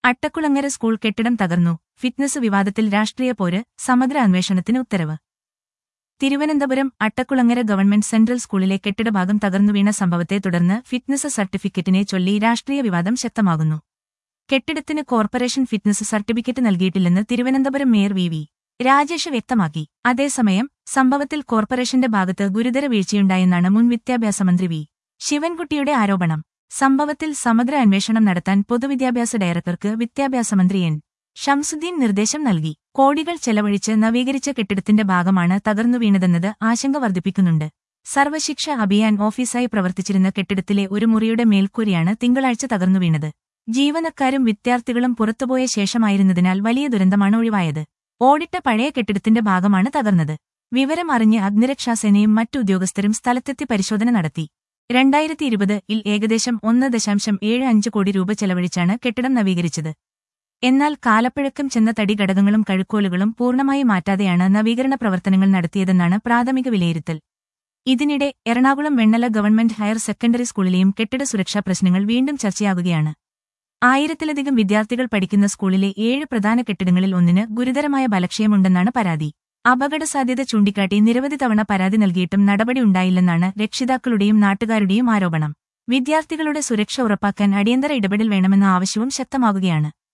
Attakulangara school കെട്ടിടം തകർന്നു fitness വിവാദത്തിൽ രാഷ്ട്രീയ പോര് സമഗ്ര അന്വേഷണത്തിന് ഉത്തരവ് തിരുവനന്തപുരം അട്ടക്കുളങ്ങര ഗവൺമെന്റ് സെൻട്രൽ സ്കൂളിലെ കെട്ടിടഭാഗം തകർന്നു വീണ സംഭവത്തെ തുടർന്ന് ഫിറ്റ്നസ് സർട്ടിഫിക്കറ്റിനെ ചൊല്ലി രാഷ്ട്രീയ വിവാദം ശക്തമാകുന്നു കെട്ടിടത്തിന് കോർപ്പറേഷൻ ഫിറ്റ്നസ് സർട്ടിഫിക്കറ്റ് നൽകിയിട്ടില്ലെന്ന് Thiruvananthapuram mayor V V Rajesh വ്യക്തമാക്കി അതേസമയം സംഭവത്തിൽ കോർപ്പറേഷന്റെ ഭാഗത്ത് ഗുരുതര വീഴ്ചയുണ്ടായെന്നാണ് മുൻ വിദ്യാഭ്യാസ മന്ത്രി വി ശിവൻകുട്ടിയുടെ ആരോപണം സംഭവത്തിൽ സമഗ്ര അന്വേഷണം നടത്താൻ പൊതുവിദ്യാഭ്യാസ ഡയറക്ടർക്ക് വിദ്യാഭ്യാസ മന്ത്രി എൻ ഷംസുദ്ദീൻ നിർദ്ദേശം നൽകി കോടികൾ ചെലവഴിച്ച് നവീകരിച്ച കെട്ടിടത്തിന്റെ ഭാഗമാണ് തകർന്നു വീണതെന്നത് ആശങ്ക വർദ്ധിപ്പിക്കുന്നുണ്ട് സർവശിക്ഷ അഭിയാൻ ഓഫീസായി പ്രവർത്തിച്ചിരുന്ന കെട്ടിടത്തിലെ ഒരു മുറിയുടെ മേൽക്കൂരയാണ് തിങ്കളാഴ്ച തകർന്നു വീണത് ജീവനക്കാരും വിദ്യാർത്ഥികളും പുറത്തുപോയ ശേഷമായിരുന്നതിനാൽ വലിയ ദുരന്തമാണ് ഒഴിവായത് ഓടിട്ട പഴയ കെട്ടിടത്തിന്റെ ഭാഗമാണ് തകർന്നത് വിവരം അറിഞ്ഞ് അഗ്നിരക്ഷാസേനയും മറ്റു ഉദ്യോഗസ്ഥരും സ്ഥലത്തെത്തി പരിശോധന നടത്തി രണ്ടായിരത്തി ഇരുപത് ഇൽ ഏകദേശം ഒന്ന് ദശാംശം ഏഴ് അഞ്ച് കോടി രൂപ ചെലവഴിച്ചാണ് കെട്ടിടം നവീകരിച്ചത് എന്നാൽ കാലപ്പഴക്കം ചെന്ന തടി ഘടകങ്ങളും കഴുക്കോലുകളും പൂർണ്ണമായി മാറ്റാതെയാണ് നവീകരണ പ്രവർത്തനങ്ങൾ നടത്തിയതെന്നാണ് പ്രാഥമിക വിലയിരുത്തൽ ഇതിനിടെ Ernakulam Vennala government higher secondary സ്കൂളിലെയും കെട്ടിട സുരക്ഷാ പ്രശ്നങ്ങൾ വീണ്ടും ചർച്ചയാകുകയാണ് ആയിരത്തിലധികം വിദ്യാർത്ഥികൾ പഠിക്കുന്ന സ്കൂളിലെ ഏഴ് പ്രധാന കെട്ടിടങ്ങളിൽ ഒന്നിന് ഗുരുതരമായ ബലക്ഷയമുണ്ടെന്നാണ് പരാതി അപകടസാധ്യത ചൂണ്ടിക്കാട്ടി നിരവധി തവണ പരാതി നൽകിയിട്ടും നടപടി ഉണ്ടായില്ലെന്നാണ് രക്ഷിതാക്കളുടെയും നാട്ടുകാരുടെയും ആരോപണം വിദ്യാർത്ഥികളുടെ സുരക്ഷ ഉറപ്പാക്കാൻ അടിയന്തര ഇടപെടൽ വേണമെന്ന ആവശ്യവും ശക്തമാകുകയാണ്